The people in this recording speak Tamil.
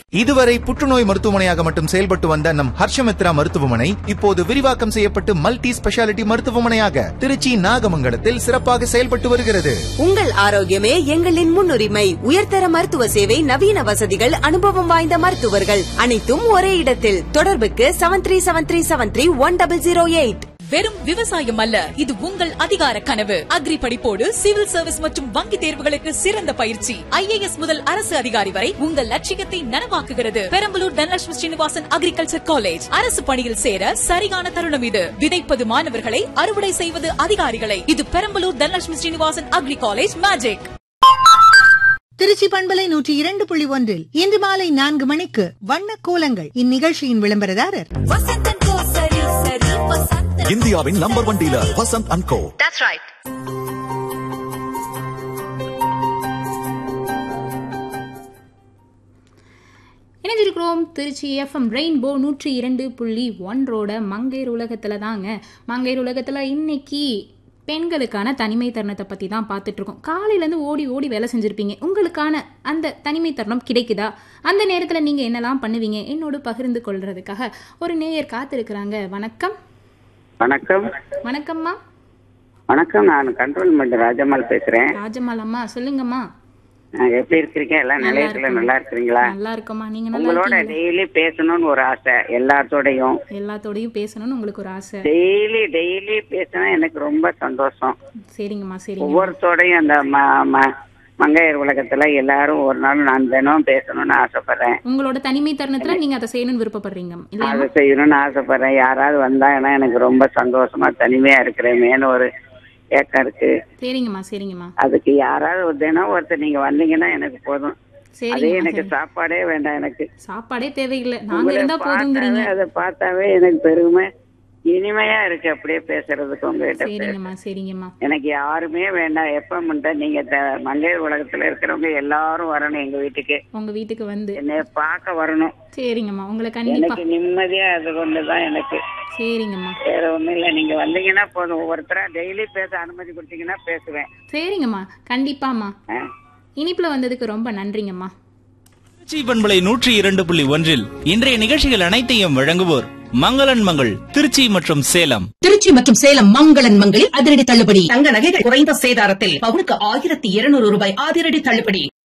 இதுவரை புற்றுநோய் மருத்துவமனையாக மட்டும் செயல்பட்டு வந்த நம் ஹர்ஷமித்ரா மருத்துவமனை இப்போது விரிவாக்கம் செய்யப்பட்டு மல்டி ஸ்பெஷாலிட்டி மருத்துவமனையாக திருச்சி நாகமங்கலத்தில் சிறப்பாக செயல்பட்டு வருகிறது உங்கள் ஆரோக்கியமே எங்களின் முன்னுரிமை உயர்தர மருத்துவ சேவை நவீன வசதிகள் அனுபவம் வாய்ந்த மருத்துவர்கள் அனைத்தும் ஒரே இடத்தில் தொடர்புக்கு seven three seven three seven three one double zero eight வெறும் விவசாயம் அல்ல இது உங்கள் அதிகார கனவு அக்ரி படிப்போடு சிவில் சர்வீஸ் மற்றும் வங்கி தேர்வுகளுக்கு சிறந்த பயிற்சி ஐஏஎஸ் முதல் அரசு அதிகாரி வரை உங்கள் லட்சியத்தை நனவாக்குகிறது பெரம்பலூர் தனலட்சுமி ஸ்ரீனிவாசன் அக்ரிகல்ச்சர் காலேஜ் அரசு பணியில் சேர சரியான தருணம் இது விதைப்பது மாணவர்களை அறுவடை செய்வது அதிகாரிகளை இது Perambalur Dhanalakshmi Srinivasan agri college magic Tiruchi பண்பலை நூற்றி இரண்டு புள்ளி ஒன்றில் இன்று மாலை நான்கு மணிக்கு வண்ண கோலங்கள் இந்நிகழ்ச்சியின் விளம்பரதாரர் இந்தியாவின் number one dealer Vasanth and co இணைஞ்சிருக்கிறோம் திருச்சி எஃப்எம் ரெயின்போ நூற்றி இரண்டு புள்ளி ஒன்றோட மங்கையர் உலகத்தில் தாங்க மங்கையர் உலகத்தில் இன்னைக்கு பெண்களுக்கான தனிமை தருணத்தை பற்றி தான் பார்த்துட்டு இருக்கோம் காலையிலேருந்து ஓடி ஓடி வேலை செஞ்சுருப்பீங்க உங்களுக்கான அந்த தனிமை தருணம் கிடைக்குதா அந்த நேரத்தில் நீங்கள் என்னெல்லாம் பண்ணுவீங்க என்னோடு பகிர்ந்து கொள்றதுக்காக ஒரு நேயர் காத்திருக்கிறாங்க வணக்கம் வணக்கம் வணக்கம்மா வணக்கம் நான் கண்ட்ரோல்மெண்ட் ராஜம்மாள் பேசுறேன் ராஜம்மாள் அம்மா சொல்லுங்கம்மா அஹ் எப்படி இருக்கீங்க எல்லாம் நல்லா நிலையத்துல இருக்கோம். நல்லா இருக்கிறீங்களா நல்லா இருக்கோம்மா நீங்கள் நல்லா உங்களோட இருக்கீங்களா டெய்லி பேசணும்னு ஒரு ஆசை எல்லாத்தோடையும் எல்லாத்தோடையும் பேசணும்னு உங்களுக்கு ஒரு ஆசை டெய்லி டெய்லி பேசினா எனக்கு ரொம்ப சந்தோஷம் சரிங்கம்மா சரிங்க ஒவ்வொருத்தோடையும் அந்த ம- ம- மங்கையர் உலகத்துல எல்லாரும் ஒரு நாள் நான் தினம் பேசணும்னு ஆசைப்படுறேன் உங்களோட தனிமை தருணத்துல நீங்க அதை செய்யணும்னு விருப்பப்படுறீங்க இல்லையா அதை செய்யணும்னு ஆசைப்படுறேன் யாராவது வந்தாங்கன்னா எனக்கு ரொம்ப சந்தோஷமா தனிமையா இருக்கிறேமேன்னு ஒரு ஏக்கம் இருக்கு சரிங்கம்மா சரிங்கம்மா அதுக்கு யாராவது ஒரு தினம் ஒருத்தர் நீங்க வந்தீங்கன்னா எனக்கு போதும் அதே சரிங்கம்மா எனக்கு சரி. சாப்பாடே வேண்டாம் எனக்கு சாப்பாடே தேவையில்லை நாங்க உங்களை இருந்தா போதுங்கிறீங்க பார்த்தாவே, அதை பார்த்தாவே எனக்கு பெருமை இனிமையா இருக்கு அப்படியே பேசுறதுக்கு உங்ககிட்ட பேச. சரிங்கம்மா சரிங்கம்மா எனக்கு யாருமே வேண்டாம் எப்ப முன்ன நீங்க த- மங்கையர் உலகத்துல இருக்கிறவங்க எல்லாரும் வரணும் எங்க வீட்டுக்கு உங்க வீட்டுக்கு வந்து என்னைய பார்க்க வரணும் சரிங்கம்மா உங்களை கண்டிப்பா எனக்கு நிம்மதியா அது ஒண்ணுதான் எனக்கு சரிங்கம்மா வேற ஒண்ணும் இல்ல நீங்க வந்தீங்கன்னா போதும் ஒவ்வொருத்தரா டெய்லி பேச அனுமதி கொடுத்தீங்கன்னா பேசுவேன் சரிங்கம்மா கண்டிப்பாம்மா ஆ? இனிப்புல வந்ததுக்கு ரொம்ப நன்றிங்கம்மா திருச்சி பண்பலை நூற்றி இரண்டு புள்ளி ஒன்றில் இன்றைய நிகழ்ச்சிகள் அனைத்தையும் வழங்குவோர் மங்களன் மங்கள் திருச்சி மற்றும் சேலம் திருச்சி மற்றும் சேலம் மங்களன் மங்களில் அதிரடி தள்ளுபடி தங்க நகைகள் குறைந்த சேதாரத்தில் பவுனுக்கு ஆயிரத்தி இருநூறு ரூபாய் அதிரடி தள்ளுபடி